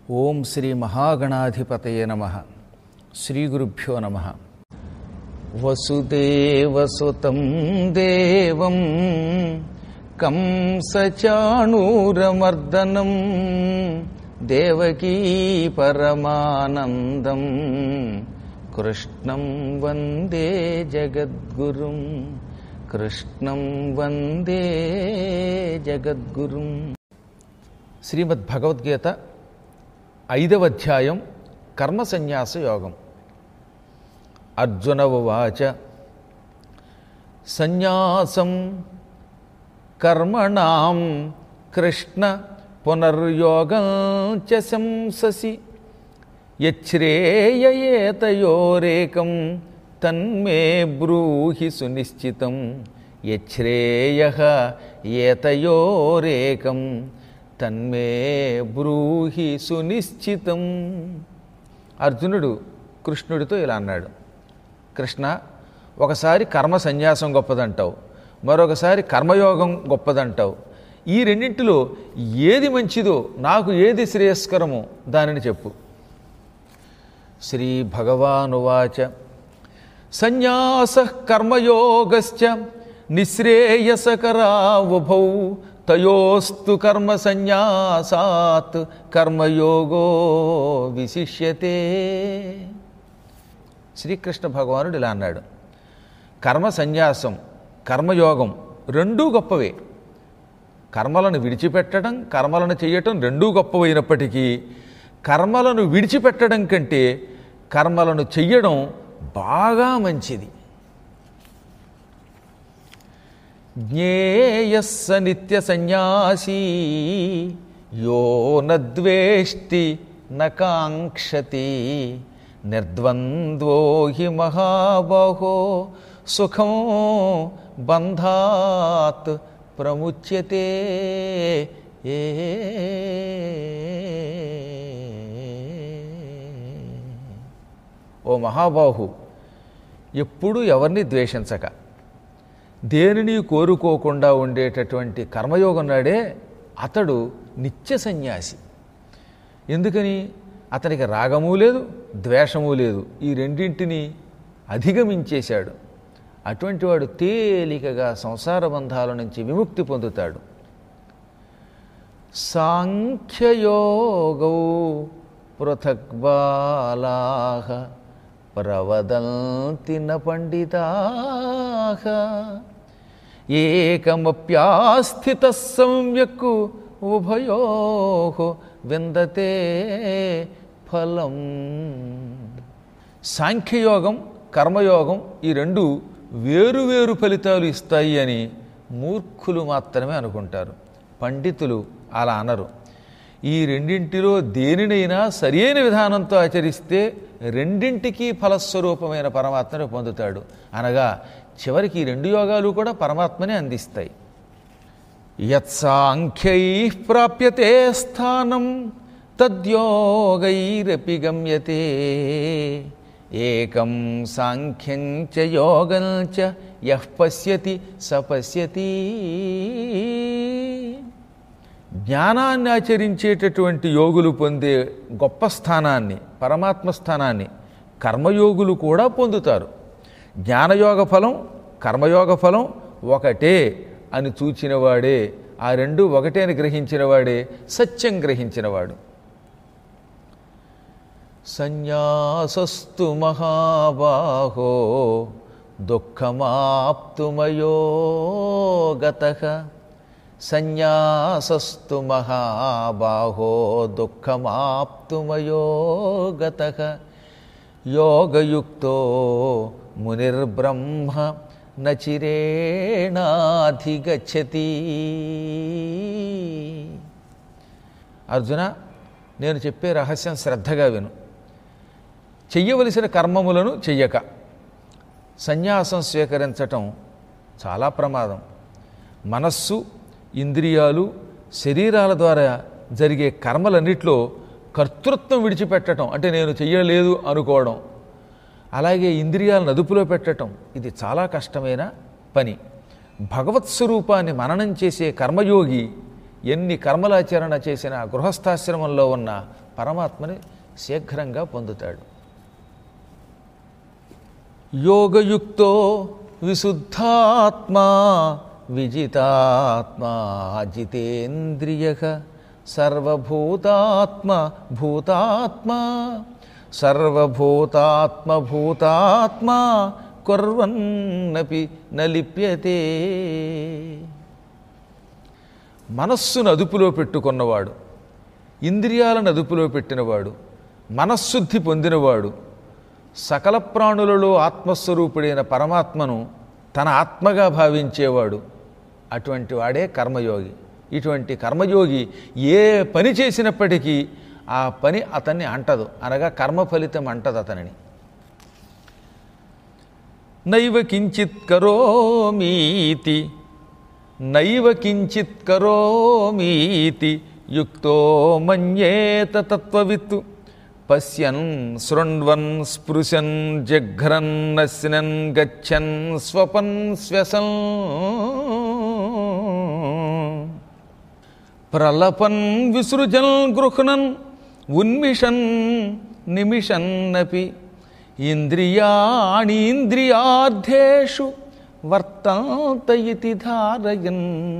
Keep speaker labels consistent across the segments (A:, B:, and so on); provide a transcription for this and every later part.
A: ఓం శ్రీ మహాగణాధిపతయ నమ శ్రీ గురుభ్యో నమ వసుదేవసుతం దేవం కంసచాణూరమర్దనం దేవకీ పరమానందం కృష్ణం వందే జగద్గురుం కృష్ణం వందే జగద్గురుం శ్రీమద్ భగవద్గీత ఐదవ అధ్యాయం కర్మ సన్యాస యోగం అర్జున ఉవాచ సన్యాసం కర్మణాం కృష్ణ పునర్యోగం చ శంససి యచ్ఛ్రేయేతయోరేకం తన్మే బ్రూహి సునిశ్చితం యచ్ఛ్రేయ ఏతయోరేకం తన్మే బ్రూహి సునిశ్చితం అర్జునుడు కృష్ణుడితో ఇలా అన్నాడు కృష్ణ ఒకసారి కర్మ సన్యాసం గొప్పదంటావు మరొకసారి కర్మయోగం గొప్పదంటావు ఈ రెండింటిలో ఏది మంచిదో నాకు ఏది శ్రేయస్కరమో దానిని చెప్పు శ్రీ భగవానువాచ సన్యాస కర్మయోగశ్చ నిశ్రేయసకరావుభౌ తయోస్తు కర్మ సన్యాసాత్ కర్మయోగో విశిష్యతే శ్రీకృష్ణ భగవానుడు ఇలా అన్నాడు కర్మ సన్యాసం కర్మయోగం రెండూ గొప్పవే కర్మలను విడిచిపెట్టడం కర్మలను చేయటం రెండూ గొప్పవైనప్పటికీ కర్మలను విడిచిపెట్టడం కంటే కర్మలను చెయ్యడం బాగా మంచిది జ్ఞేయస్స నిత్య సన్యాసీ యో నద్వేష్టి నకాంక్షతి నిర్ద్వంద్వో హి మహాబాహో సుఖం బంధాత్ ప్రముచ్యతే ఏ ఓ మహాబాహు ఎప్పుడు ఎవరిని ద్వేషించక దేనిని కోరుకోకుండా ఉండేటటువంటి కర్మయోగం నాడే అతడు నిత్య సన్యాసి ఎందుకని అతనికి రాగము లేదు ద్వేషము లేదు ఈ రెండింటిని అధిగమించేశాడు అటువంటి వాడు తేలికగా సంసార బంధాల నుంచి విముక్తి పొందుతాడు సాంఖ్యయోగౌ పృథక్ బాలాహ ప్రవదంతి న పండితాహ ఏకమప్యాస్థిత సంయక్కు ఉభయో విందతే ఫలం సాంఖ్యయోగం కర్మయోగం ఈ రెండు వేరువేరు ఫలితాలు ఇస్తాయి అని మూర్ఖులు మాత్రమే అనుకుంటారు పండితులు అలా అనరు ఈ రెండింటిలో దేనినైనా సరియైన విధానంతో ఆచరిస్తే రెండింటికి ఫలస్వరూపమైన పరమాత్మను పొందుతాడు అనగా చివరికి ఈ రెండు యోగాలు కూడా పరమాత్మనే అందిస్తాయి యత్సాంఖ్యై ప్రాప్యతే స్థానం తద్యోగైరపి గమ్యతే ఏకం సాంఖ్యం చ యోగం చ యః పశ్యతి స పశ్యతి జ్ఞానాన్ని ఆచరించేటటువంటి యోగులు పొందే గొప్ప స్థానాన్ని పరమాత్మ స్థానాన్ని కర్మయోగులు కూడా పొందుతారు జ్ఞానయోగ ఫలం కర్మయోగ ఫలం ఒకటే అని చూచినవాడే ఆ రెండు ఒకటే అని గ్రహించినవాడే సత్యం గ్రహించినవాడు సన్యాసస్తు మహాబాహో దుఃఖమాప్తుమయో గత సన్యాసస్తు మహాబాహో దుఃఖమాప్తుమయో గత యోగయుక్తో మునిర్బ్రహ్మ నచిరేణాధిగచ్చతి అర్జున నేను చెప్పే రహస్యం శ్రద్ధగా విను చెయ్యవలసిన కర్మములను చెయ్యక సన్యాసం స్వీకరించటం చాలా ప్రమాదం మనస్సు ఇంద్రియాలు శరీరాల ద్వారా జరిగే కర్మలన్నిట్లో కర్తృత్వం విడిచిపెట్టడం అంటే నేను చెయ్యలేదు అనుకోవడం అలాగే ఇంద్రియాలను అదుపులో పెట్టడం ఇది చాలా కష్టమైన పని భగవత్ స్వరూపాన్ని మననం చేసే కర్మయోగి ఎన్ని కర్మలాచరణ చేసినా గృహస్థాశ్రమంలో ఉన్న పరమాత్మని శీఘ్రంగా పొందుతాడు యోగయుక్తో విశుద్ధాత్మా విజితాత్మా జితేంద్రియ సర్వభూతాత్మ భూతాత్మా సర్వభూతాత్మ భూతాత్మా కుర్వన్నపి నలిప్యతే మనస్సును అదుపులో పెట్టుకున్నవాడు ఇంద్రియాలను అదుపులో పెట్టినవాడు మనశ్శుద్ధి పొందినవాడు సకల ప్రాణులలో ఆత్మస్వరూపుడైన పరమాత్మను తన ఆత్మగా భావించేవాడు అటువంటి వాడే కర్మయోగి ఇటువంటి కర్మయోగి ఏ పని చేసినప్పటికీ ఆ పని అతన్ని అంటదు అనగా కర్మ ఫలితం అంటదు అతనిని నైవ కించిత్ కరోమీతి నైవ కించిత్ కరోమీతి యుక్తో మన్యేత తత్వవిత్తు పశ్యన్ శృణ్వన్ స్పృశన్ జఘ్రన్ నశ్నన్ గచ్చన్ స్వపన్ శ్వసన్ ప్రలపన్ విసృజన్ గృహ్ణన్ ఉన్మిషన్ నిమిషన్నపి ఇంద్రియాణీంద్రియార్థేషు వర్తంత ఇతి ధారయన్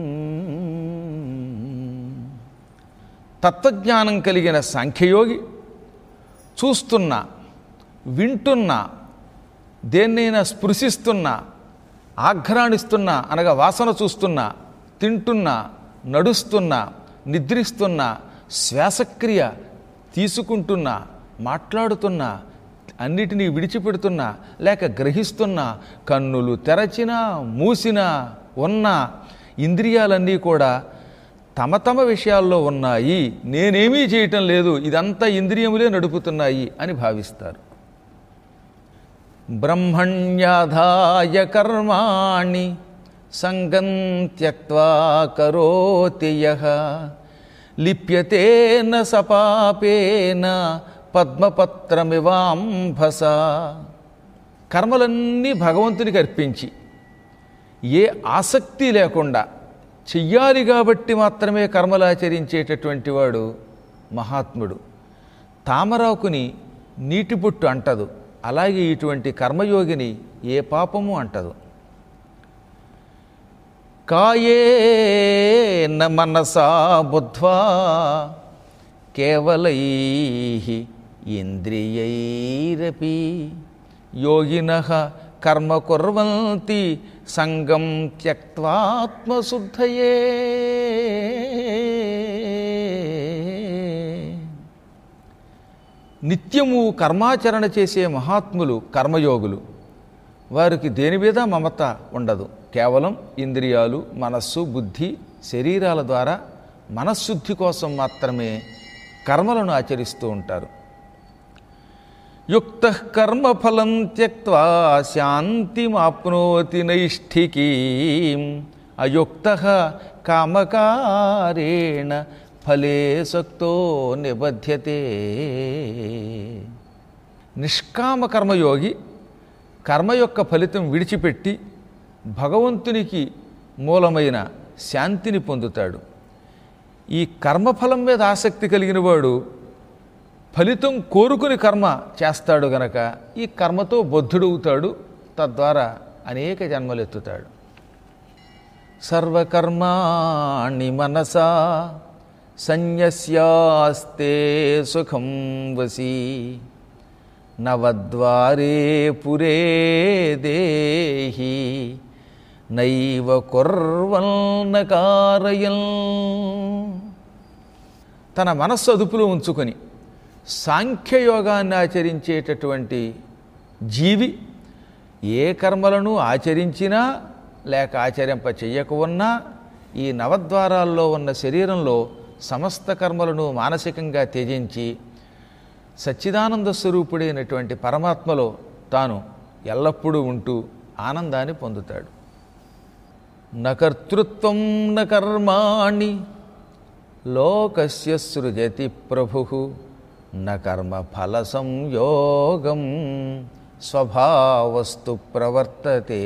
A: తత్వజ్ఞానం కలిగిన సాంఖ్యయోగి చూస్తున్నా వింటున్నా దేన్నైనా స్పృశిస్తున్నా ఆఘ్రాణిస్తున్నా అనగా వాసన చూస్తున్నా తింటున్నా నడుస్తున్నా నిద్రిస్తున్నా శ్వాసక్రియ తీసుకుంటున్నా మాట్లాడుతున్నా అన్నిటినీ విడిచిపెడుతున్నా లేక గ్రహిస్తున్నా కన్నులు తెరచినా మూసినా ఉన్నా ఇంద్రియాలన్నీ కూడా తమ తమ విషయాల్లో ఉన్నాయి నేనేమీ చేయటం లేదు ఇదంతా ఇంద్రియములే నడుపుతున్నాయి అని భావిస్తారు బ్రహ్మణ్యాధాయ కర్మాణి సంగం త్యక్వా కరోతి యః లిప్యతేన సపాపేన పద్మపత్రమివాంభస కర్మలన్నీ భగవంతునికి అర్పించి ఏ ఆసక్తి లేకుండా చెయ్యాలి కాబట్టి మాత్రమే కర్మలాచరించేటటువంటి వాడు మహాత్ముడు తామరాకుని నీటి పుట్టు అంటదు అలాగే ఇటువంటి కర్మయోగిని ఏ పాపము అంటదు కాయేన మనసా బుద్ధ్వా కేవలై ఇంద్రియైరపి యోగిన కర్మ కుర్వంతి సంగం త్యక్వాత్మశుద్ధయే నిత్యము కర్మాచరణ చేసే మహాత్ములు కర్మయోగులు వారికి దేని మీద మమత ఉండదు కేవలం ఇంద్రియాలు మనస్సు బుద్ధి శరీరాల ద్వారా మనశ్శుద్ధి కోసం మాత్రమే కర్మలను ఆచరిస్తూ ఉంటారు యుక్త కర్మఫలం త్యక్వా శాంతిమాప్నోతి నైష్ఠికీం అయుక్త కామకారేణ ఫలే సక్తో నిబధ్యతే నిష్కామ కర్మయోగి కర్మ యొక్క ఫలితం విడిచిపెట్టి భగవంతునికి మూలమైన శాంతిని పొందుతాడు ఈ కర్మఫలం మీద ఆసక్తి కలిగిన వాడు ఫలితం కోరుకుని కర్మ చేస్తాడు గనక ఈ కర్మతో బద్ధుడవుతాడు తద్వారా అనేక జన్మలెత్తుతాడు సర్వకర్మాణి మనసా సన్యస్యాస్తే సుఖం వసి నవద్వారే పురే దేహి నైవ కుర్వల్న కారయల్ తన మనస్సు అదుపులో ఉంచుకొని సాంఖ్యయోగాన్ని ఆచరించేటటువంటి జీవి ఏ కర్మలను ఆచరించినా లేక ఆచరింప చెయ్యక ఉన్నా ఈ నవద్వారాల్లో ఉన్న శరీరంలో సమస్త కర్మలను మానసికంగా త్యజించి సచ్చిదానంద స్వరూపుడైనటువంటి పరమాత్మలో తాను ఎల్లప్పుడూ ఉంటూ ఆనందాన్ని పొందుతాడు నకర్తృత్వం న కర్మాణి లోకస్య సృజతి ప్రభు న కర్మ ఫల సంయోగం స్వభావస్తు ప్రవర్తతే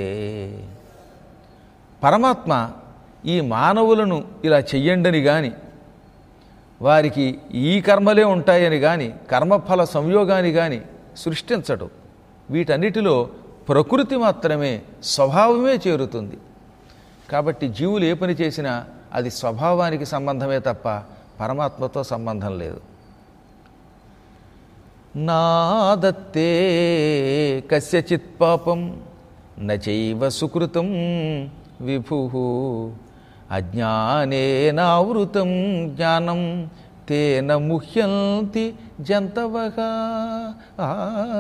A: పరమాత్మ ఈ మానవులను ఇలా చెయ్యండని గాని వారికి ఈ కర్మలే ఉంటాయని కానీ కర్మఫల సంయోగాన్ని కానీ సృష్టించడు వీటన్నిటిలో ప్రకృతి మాత్రమే స్వభావమే చేరుతుంది కాబట్టి జీవులు ఏ పని చేసినా అది స్వభావానికి సంబంధమే తప్ప పరమాత్మతో సంబంధం లేదు నాదత్తే కస్యచిత్ పాపం నచైవ సుకృతం విభు అజ్ఞానేనావృతం జ్ఞానం తేన ముహ్యంతి జంతవః ఆ.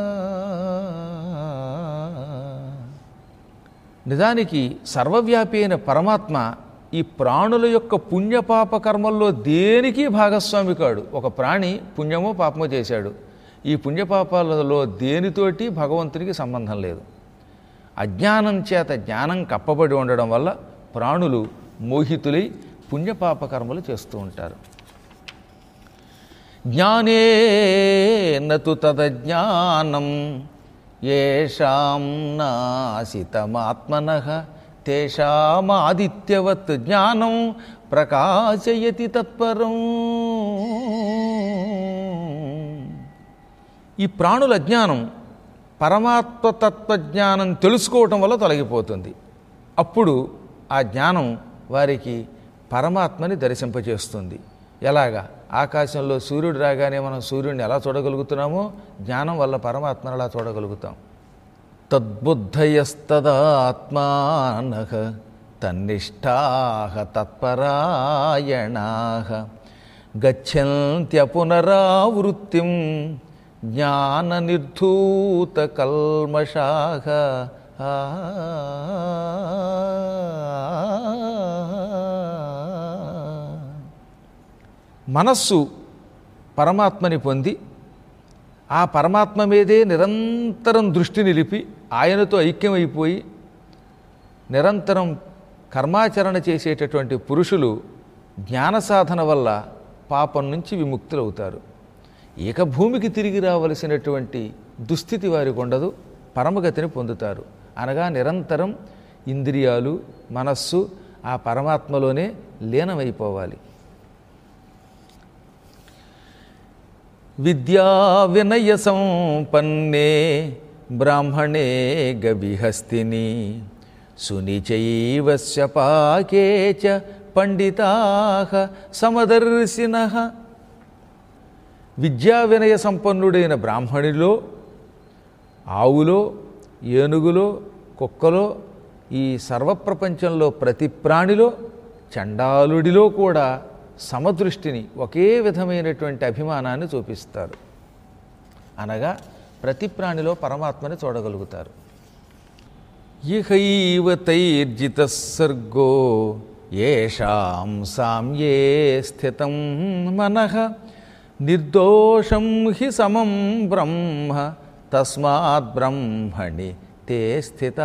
A: నిజానికి సర్వవ్యాపి అయిన పరమాత్మ ఈ ప్రాణుల యొక్క పుణ్యపాప కర్మల్లో దేనికి భాగస్వామి కాడు ఒక ప్రాణి పుణ్యమో పాపమో చేశాడు ఈ పుణ్యపాపాలలో దేనితోటి భగవంతునికి సంబంధం లేదు అజ్ఞానం చేత జ్ఞానం కప్పబడి ఉండడం వల్ల ప్రాణులు మోహితులై పుణ్యపాప కర్మలు చేస్తూ ఉంటారు జ్ఞానేనతు తదజ్ఞానం ఏషాం నాసితమాత్మన తేషామాదిత్యవత్ జ్ఞానం ప్రకాశయతి తత్పరం ఈ ప్రాణుల అజ్ఞానం పరమాత్మ తత్వజ్ఞానం తెలుసుకోవటం వల్ల తొలగిపోతుంది అప్పుడు ఆ జ్ఞానం వారికి పరమాత్మని దర్శింపచేస్తుంది ఎలాగా ఆకాశంలో సూర్యుడు రాగానే మనం సూర్యుడిని ఎలా చూడగలుగుతున్నామో జ్ఞానం వల్ల పరమాత్మను అలా చూడగలుగుతాం తద్బుద్ధయస్తదాత్మాన తన్నిష్టా తత్పరాయణా గచ్చంత్య పునరావృత్తిం జ్ఞాన నిర్ధూత కల్మషాహ మనస్సు పరమాత్మని పొంది ఆ పరమాత్మ మీదే నిరంతరం దృష్టి నిలిపి ఆయనతో ఐక్యమైపోయి నిరంతరం కర్మాచరణ చేసేటటువంటి పురుషులు జ్ఞాన సాధన వల్ల పాపం నుంచి విముక్తులవుతారు ఇక భూమికి తిరిగి రావలసినటువంటి దుస్థితి వారికి ఉండదు పరమగతిని పొందుతారు అనగా నిరంతరం ఇంద్రియాలు మనస్సు ఆ పరమాత్మలోనే లీనమైపోవాలి విద్యా వినయ సంపన్నే బ్రాహ్మణే గవిహస్తిని సునిచైవస్య పాకే చ పండితా సమదర్శిన విద్యా వినయ సంపన్నుడైన బ్రాహ్మణిలో ఆవులో ఏనుగులో కుక్కలో ఈ సర్వప్రపంచంలో ప్రతి ప్రాణిలో చండాలుడిలో కూడా సమదృష్టిని ఒకే విధమైనటువంటి అభిమానాన్ని చూపిస్తారు అనగా ప్రతి ప్రాణిలో పరమాత్మని చూడగలుగుతారు ఇహైవ తైర్జిత సర్గో ఏషాం సామ్యే స్థితం మనః నిర్దోషం హి సమం బ్రహ్మ తస్మాత్ బ్రహ్మణి తే స్థితా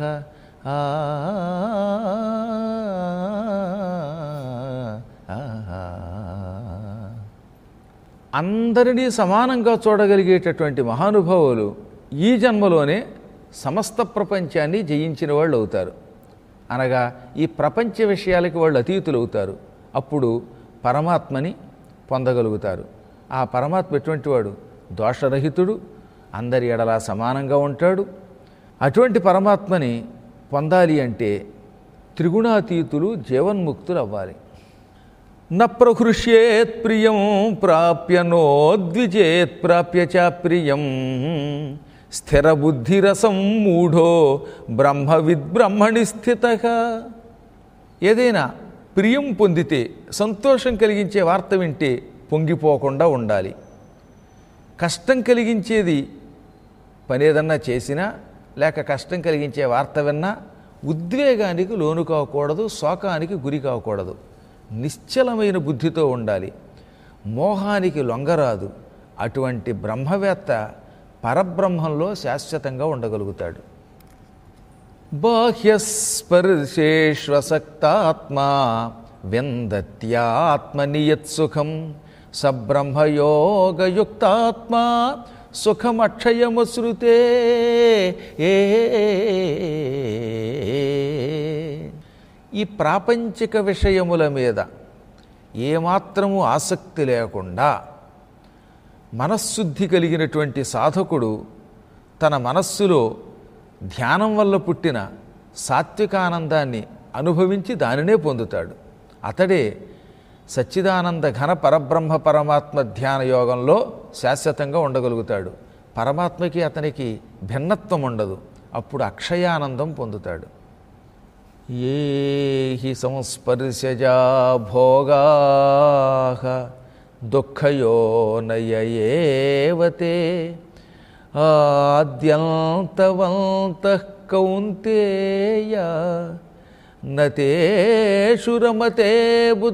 A: అందరినీ సమానంగా చూడగలిగేటటువంటి మహానుభావులు ఈ జన్మలోనే సమస్త ప్రపంచాన్ని జయించిన వాళ్ళు అవుతారు అనగా ఈ ప్రపంచ విషయాలకి వాళ్ళు అతీతులు అవుతారు అప్పుడు పరమాత్మని పొందగలుగుతారు ఆ పరమాత్మ ఎటువంటి వాడు దోషరహితుడు అందరి ఎడలా సమానంగా ఉంటాడు అటువంటి పరమాత్మని పొందాలి అంటే త్రిగుణాతీతులు జీవన్ముక్తులు అవ్వాలి న ప్రహృష్యేత్ ప్రియం ప్రాప్య నోద్విజేత్ ప్రాప్య చ ప్రియం స్థిరబుద్ధిరసం మూఢో బ్రహ్మవిద్ బ్రహ్మణి స్థిత ఏదైనా ప్రియం పొందితే సంతోషం కలిగించే వార్త వింటే పొంగిపోకుండా ఉండాలి కష్టం కలిగించేది పని ఏదన్నా చేసినా లేక కష్టం కలిగించే వార్త విన్నా ఉద్వేగానికి లోను కాకూడదు శోకానికి గురి కాకూడదు నిశ్చలమైన బుద్ధితో ఉండాలి మోహానికి లొంగరాదు అటువంటి బ్రహ్మవేత్త పరబ్రహ్మంలో శాశ్వతంగా ఉండగలుగుతాడు బాహ్యస్పర్శేష్వసక్తాత్మా విందత్యాత్మనియత్సుఖం సబ్రహ్మయోగయుక్తాత్మా సుఖమక్షయమశ్రుతే ఏ ఈ ప్రాపంచిక విషయముల మీద ఏమాత్రము ఆసక్తి లేకుండా మనశ్శుద్ధి కలిగినటువంటి సాధకుడు తన మనస్సులో ధ్యానం వల్ల పుట్టిన సాత్వికానందాన్ని అనుభవించి దానినే పొందుతాడు అతడే సచ్చిదానంద ఘన పరబ్రహ్మ పరమాత్మ ధ్యాన యోగంలో శాశ్వతంగా ఉండగలుగుతాడు పరమాత్మకి అతనికి భిన్నత్వం ఉండదు అప్పుడు అక్షయానందం పొందుతాడు ఏ హి సంస్పర్శజా భోగా దుఃఖయోనయేవతే ఆద్యంతవంత కౌంతేయ నతేషు రమతే బుధ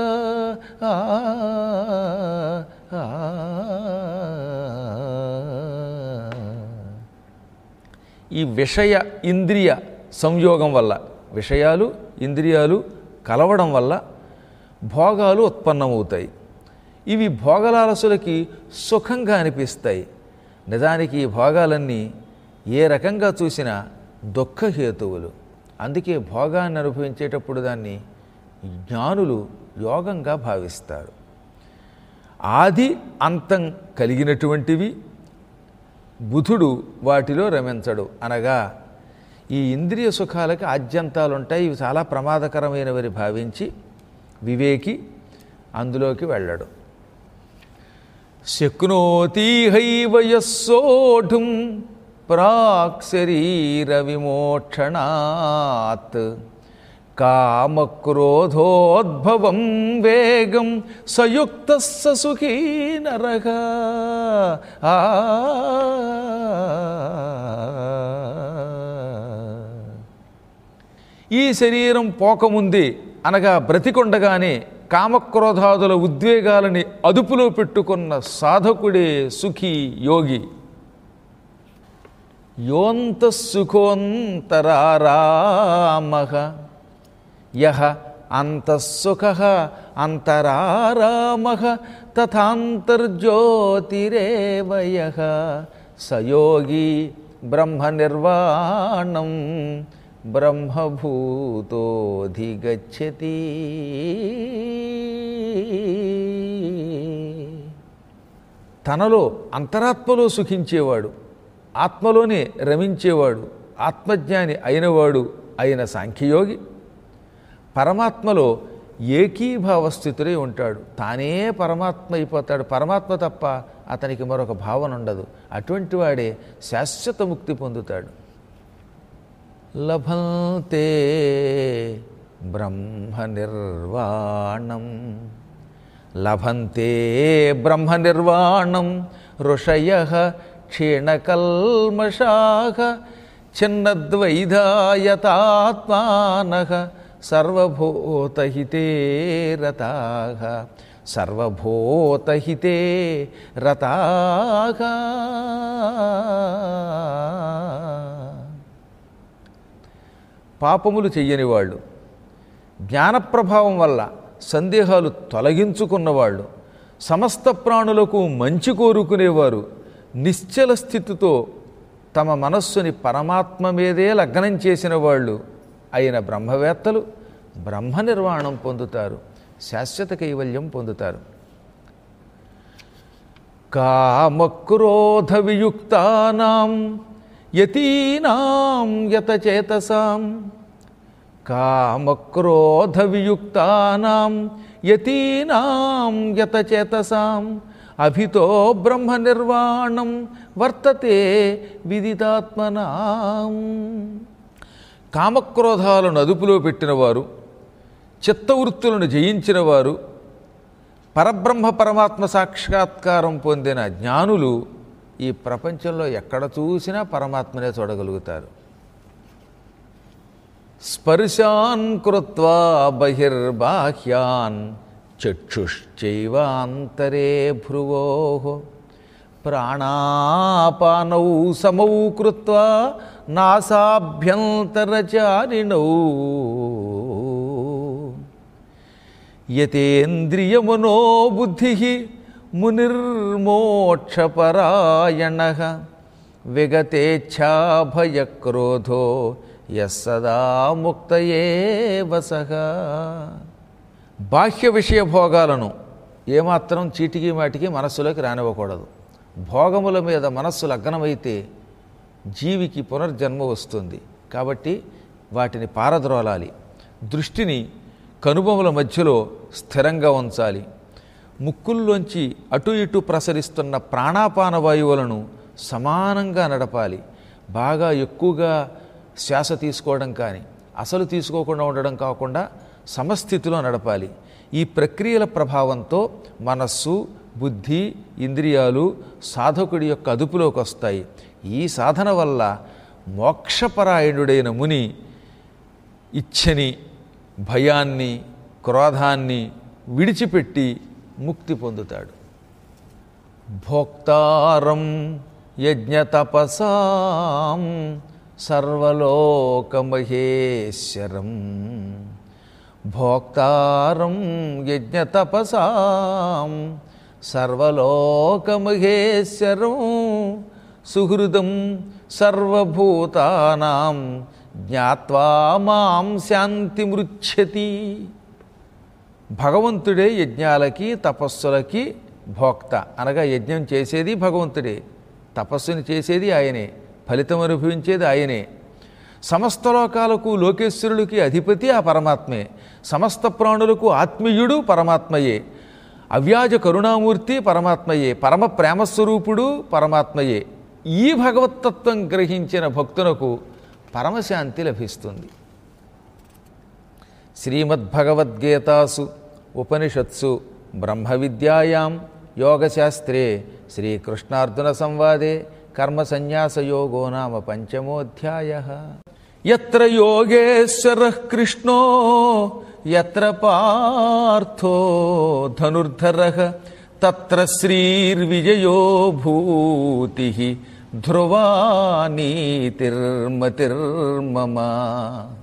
A: ఈ విషయ ఇంద్రియ సంయోగం వల్ల విషయాలు ఇంద్రియాలు కలవడం వల్ల భోగాలు ఉత్పన్నమవుతాయి ఇవి భోగలాలసులకి సుఖంగా అనిపిస్తాయి నిజానికి ఈ భోగాలన్నీ ఏ రకంగా చూసినా దుఃఖహేతువులు అందుకే భోగాన్ని అనుభవించేటప్పుడు దాన్ని జ్ఞానులు యోగంగా భావిస్తారు ఆది అంతం కలిగినటువంటివి బుధుడు వాటిలో రమించడు అనగా ఈ ఇంద్రియ సుఖాలకి ఆద్యంతాలు ఉంటాయి ఇవి చాలా ప్రమాదకరమైనవని భావించి వివేకి అందులోకి వెళ్ళడు శక్నోతీహైవయస్సోఢుం ప్రాక్ శరీర విమోక్షణాత్ కామక్రోధోద్భవం వేగం సయుక్త సుఖీ నరగ ఈ శరీరం పోకముందే అనగా బ్రతికొండగానే కామక్రోధాదుల ఉద్వేగాలని అదుపులో పెట్టుకున్న సాధకుడే సుఖీ యోగి యోంత సుఖోంతరారామః యహ అంతఃసుఖ అంతరారామః తథాంతర్జ్యోతిరేవ యః సయోగి బ్రహ్మనిర్వాణం బ్రహ్మభూతోధిగచ్చతి తనలో అంతరాత్మలో సుఖించేవాడు ఆత్మలోనే రమించేవాడు ఆత్మజ్ఞాని అయినవాడు అయిన సాంఖ్యయోగి పరమాత్మలో ఏకీభావ స్థితులై ఉంటాడు తానే పరమాత్మ అయిపోతాడు పరమాత్మ తప్ప అతనికి మరొక భావన ఉండదు అటువంటి వాడే శాశ్వత ముక్తి పొందుతాడు లభంతే బ్రహ్మ నిర్వాణం లభంతే బ్రహ్మ నిర్వాణం ఋషయ క్షీణకల్మషాః చిన్నద్వైధాయతాత్మాన సర్వభూతహితే రతాః సర్వభూతహితే రతాః పాపములు చెయ్యని వాళ్ళు జ్ఞానప్రభావం వల్ల సందేహాలు తొలగించుకున్నవాళ్ళు సమస్త ప్రాణులకు మంచి కోరుకునేవారు నిశ్చల స్థితితో తమ మనస్సుని పరమాత్మ మీదే లగ్నం చేసిన వాళ్ళు అయిన బ్రహ్మవేత్తలు బ్రహ్మ నిర్వాణం పొందుతారు శాశ్వత కైవల్యం పొందుతారు కామక్రోధ వియుక్తానాం యతీనాం యతచేతసాం కామక్రోధ వియుక్తానాం యతీనాం యతచేతసాం అభితో బ్రహ్మ నిర్వాణం వర్తతే విదితాత్మనాం కామక్రోధాలను అదుపులో పెట్టినవారు చిత్తవృత్తులను జయించినవారు పరబ్రహ్మ పరమాత్మ సాక్షాత్కారం పొందిన జ్ఞానులు ఈ ప్రపంచంలో ఎక్కడ చూసినా పరమాత్మనే చూడగలుగుతారు స్పర్శాన్ కృత్వా బహిర్బాహ్యాన్ చక్షుశ్చైవాంతరే భ్రువో ప్రాణాపానౌ సమౌ కృత్వా నాసాభ్యంతరచారిణౌ యతేంద్రియమనో బుద్ధి మునిర్మోక్షపరాయణ విగతేచ్ఛాభయక్రోధో యస్సదా ముక్తయే వసః బాహ్య విషయ భోగాలను ఏమాత్రం చీటికి మాటికి మనస్సులోకి రానివ్వకూడదు భోగముల మీద మనస్సు లగ్నమైతే జీవికి పునర్జన్మ వస్తుంది కాబట్టి వాటిని పారద్రోలాలి దృష్టిని కనుబొమల మధ్యలో స్థిరంగా ఉంచాలి ముక్కుల్లోంచి అటు ఇటు ప్రసరిస్తున్న ప్రాణాపాన వాయువులను సమానంగా నడపాలి బాగా ఎక్కువగా శ్వాస తీసుకోవడం కానీ అసలు తీసుకోకుండా ఉండడం కాకుండా సమస్థితిలో నడపాలి ఈ ప్రక్రియల ప్రభావంతో మనస్సు బుద్ధి ఇంద్రియాలు సాధకుడి యొక్క అదుపులోకి వస్తాయి ఈ సాధన వల్ల మోక్షపరాయణుడైన ముని ఇచ్చని భయాన్ని క్రోధాన్ని విడిచిపెట్టి ముక్తి పొందుతాడు భోక్తారం యజ్ఞతపసాం సర్వలోకమహేశ్వరం భోక్తారం యజ్ఞతపసాం సర్వలోకమహేశ్వరం సుహృదం సర్వభూతానాం జ్ఞాత్వా మాం శాంతిమృచ్ఛతి భగవంతుడే యజ్ఞాలకి తపస్సులకి భోక్త అనగా యజ్ఞం చేసేది భగవంతుడే తపస్సుని చేసేది ఆయనే ఫలితం అనుభవించేది ఆయనే సమస్త లోకాలకు లోకేశ్వరుడికి అధిపతి ఆ పరమాత్మే సమస్త ప్రాణులకు ఆత్మీయుడు పరమాత్మయే అవ్యాజ కరుణామూర్తి పరమాత్మయే పరమ ప్రేమస్వరూపుడు పరమాత్మయే ఈ భగవత్తత్వం గ్రహించిన భక్తునకు పరమశాంతి లభిస్తుంది శ్రీమద్భగవద్గీతాసు ఉపనిషత్సు బ్రహ్మ విద్యాయాం యోగశాస్త్రే శ్రీకృష్ణార్జున సంవాదే కర్మ సన్యాసయోగో నామ పంచమోధ్యాయ ఎత్ర యోగేశ్వర కృష్ణో ఎత్ర పార్థో ధనుర్ధర తత్ర శ్రీర్విజయో భూతి ధ్రువా నీతిర్మతిర్మమ